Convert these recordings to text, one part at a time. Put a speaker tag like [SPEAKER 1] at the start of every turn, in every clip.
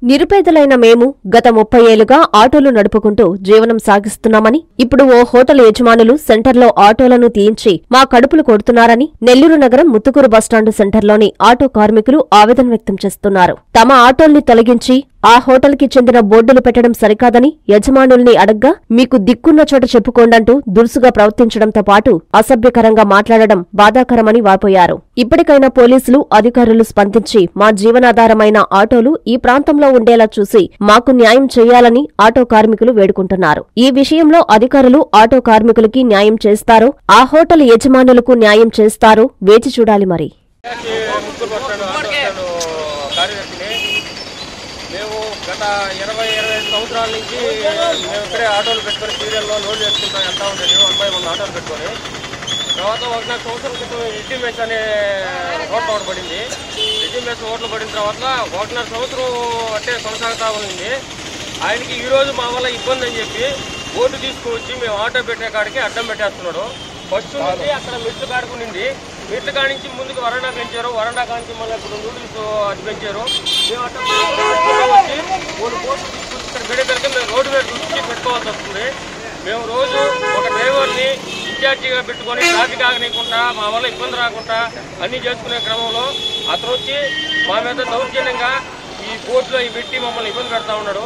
[SPEAKER 1] నిరుపేదలైన మేము గత ముప్పై ఏళ్లుగా ఆటోలు నడుపుకుంటూ జీవనం సాగిస్తున్నామని ఇప్పుడు ఓ హోటల్ యజమానులు సెంటర్లో ఆటోలను తీయించి మా కడుపులు కొడుతున్నారని నెల్లూరు నగరం ముత్తుకూరు బస్టాండు సెంటర్లోని ఆటో కార్మికులు ఆవేదన వ్యక్తం చేస్తున్నారు తమ ఆటోల్ని తొలగించి ఆ హోటల్కి చెందిన బోర్డులు పెట్టడం సరికాదని యజమానుల్ని అడగ్గా మీకు దిక్కున్న చోట చెప్పుకోండంటూ దురుసుగా ప్రవర్తించడంతో పాటు అసభ్యకరంగా మాట్లాడడం బాధాకరమని వాపోయారు ఇప్పటికైనా పోలీసులు అధికారులు స్పందించి మా జీవనాధారమైన ఆటోలు ఈ ప్రాంతంలో ఉండేలా చూసి మాకు న్యాయం చేయాలని ఆటో కార్మికులు వేడుకుంటున్నారు ఈ విషయంలో అధికారులు ఆటో కార్మికులకి న్యాయం చేస్తారో ఆ హోటల్ యజమానులకు న్యాయం చేస్తారో వేచి చూడాలి మరి
[SPEAKER 2] ముగ్గురు పట్టాను ఆటో స్టాండ్ కార్యదర్శిని మేము గత ఇరవై ఇరవై ఐదు సంవత్సరాల నుంచి మేము ఇక్కడే ఆటోలు పెట్టుకొని సీరియల్లో లోడ్ చేసుకుంటాం వెళ్తా ఉండేది వన్ బై వన్ ఆటోలు పెట్టుకొని తర్వాత ఒకనాడు సంవత్సరం క్రితం రెడ్డి మెస్ అనే హోటల్ ఒకటి పడింది రెడ్డి మెస్ హోటల్ పడిన తర్వాత ఒకటిన్నర సంవత్సరం అంటే కొనసాగుతా ఉంది ఆయనకి ఈ రోజు మా వల్ల ఇబ్బంది అని చెప్పి బోర్డు తీసుకువచ్చి మేము ఆటో పెట్టే కాడికి అడ్డం పెట్టేస్తున్నాడు ఫస్ట్ నుంచి అక్కడ మెట్లు కాడుకునింది మెట్లు కాడి నుంచి ముందుకు వరండా పెంచారు వరండా కాడి నుంచి మళ్ళీ ఇప్పుడు నూడిల్స్ అది పెంచారు మేము అట్లా వచ్చి మూడు బోర్డు తీసుకొచ్చి ఇక్కడ గడి పెడితే మేము రోడ్డు మీద చూసి పెట్టుకోవాల్సి వస్తుంది మేము రోజు ఒక డ్రైవర్ని ఇన్ఛార్జిగా పెట్టుకొని ట్రాఫిక్ ఆగనీయకుండా మా వల్ల ఇబ్బంది రాకుండా అన్నీ చేసుకునే క్రమంలో అతను వచ్చి మా మీద దౌర్జన్యంగా ఈ బోర్డులో ఈ పెట్టి మమ్మల్ని ఇబ్బంది పెడతా ఉన్నాడు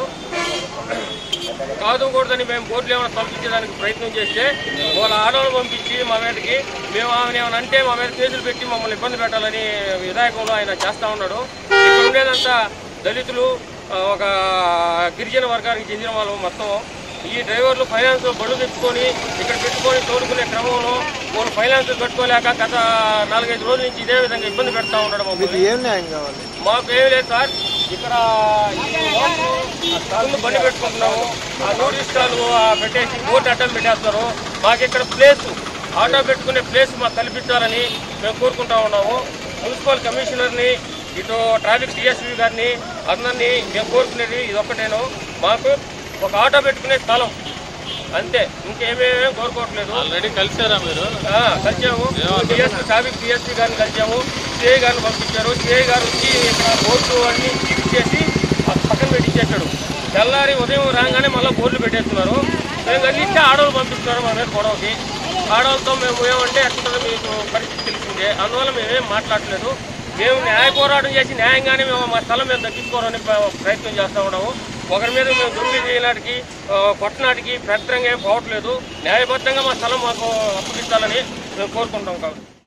[SPEAKER 2] కాదు కూడదని మేము బోర్డులు ఏమైనా పంపించడానికి ప్రయత్నం చేస్తే వాళ్ళ ఆడవాళ్ళు పంపించి మా మీదకి మేము ఆమెను ఏమైనా అంటే మా మీద కేసులు పెట్టి మమ్మల్ని ఇబ్బంది పెట్టాలని విధాయకంలో ఆయన చేస్తా ఉన్నాడు ఇక్కడ ఉండేదంతా దళితులు ఆ, ఒక గిరిజన వర్గానికి చెందిన వాళ్ళు మొత్తం ఈ డ్రైవర్లు ఫైనాన్స్ బళ్ళు తెచ్చుకొని ఇక్కడ పెట్టుకొని తోడుకునే క్రమంలో వాళ్ళు ఫైనాన్స్ కట్టుకోలేక గత నాలుగైదు రోజుల నుంచి ఇదే విధంగా ఇబ్బంది పెడతా ఉన్నాడు మమ్మల్ని
[SPEAKER 3] ఏం న్యాయం కావాలి
[SPEAKER 2] మాకు ఏం లేదు సార్ ఇక్కడ ఈ లోపల ముందు బండి పెట్టుకుంటున్నాము ఆ నోటీస్ స్టాల్ పెట్టేసి బోర్డు అడ్డం పెట్టేస్తారు మాకు ఇక్కడ ప్లేస్ ఆటో పెట్టుకునే ప్లేస్ మాకు కల్పించాలని మేము కోరుకుంటా ఉన్నాము మున్సిపల్ కమిషనర్ని ఇటు ట్రాఫిక్ డిఎస్పీ గారిని అందరినీ మేము కోరుకునేది ఇది ఒక్కటేను మాకు ఒక ఆటో పెట్టుకునే స్థలం అంతే ఇంకేమేమీ కోరుకోవట్లేదు
[SPEAKER 4] ఆల్రెడీ కలిసారా మీరు
[SPEAKER 2] ఆ, కలిసాము డిఎస్పీ ట్రాఫిక్ డిఎస్పీ గారిని కలిసాము సిఐ గారిని పంపించారు సిఐ గారు వచ్చి ఇక్కడ బోర్డు అన్ని ఇచ్చేసి ఆ పక్కన పెట్టించేసాడు తెల్లారి ఉదయం రాగానే మళ్ళీ బోర్డులు పెట్టేస్తున్నారు మేము కలిస్తే ఆడవాళ్ళు పంపిస్తున్నారు మా మీద గొడవకి ఆడవాళ్ళతో మేము ఏమంటే ఎట్లుంటుందో మీకు పరిస్థితి తెలిసిందే అందువల్ల మేమేం మాట్లాడలేదు మేము న్యాయ పోరాటం చేసి న్యాయంగానే మేము మా స్థలం మేము దక్కించుకోవాలని ప్ర- ప్రయత్నం చేస్తూ ఉన్నాము ఒకరి మీద మేము దొంగలి చేయనాటికి ఆ, కొట్టనాటికి పెద్దరంగా ఏం పోవట్లేదు న్యాయబద్ధంగా మా స్థలం మాకు అప్పగించాలని మేము కోరుకుంటాం కాబట్టి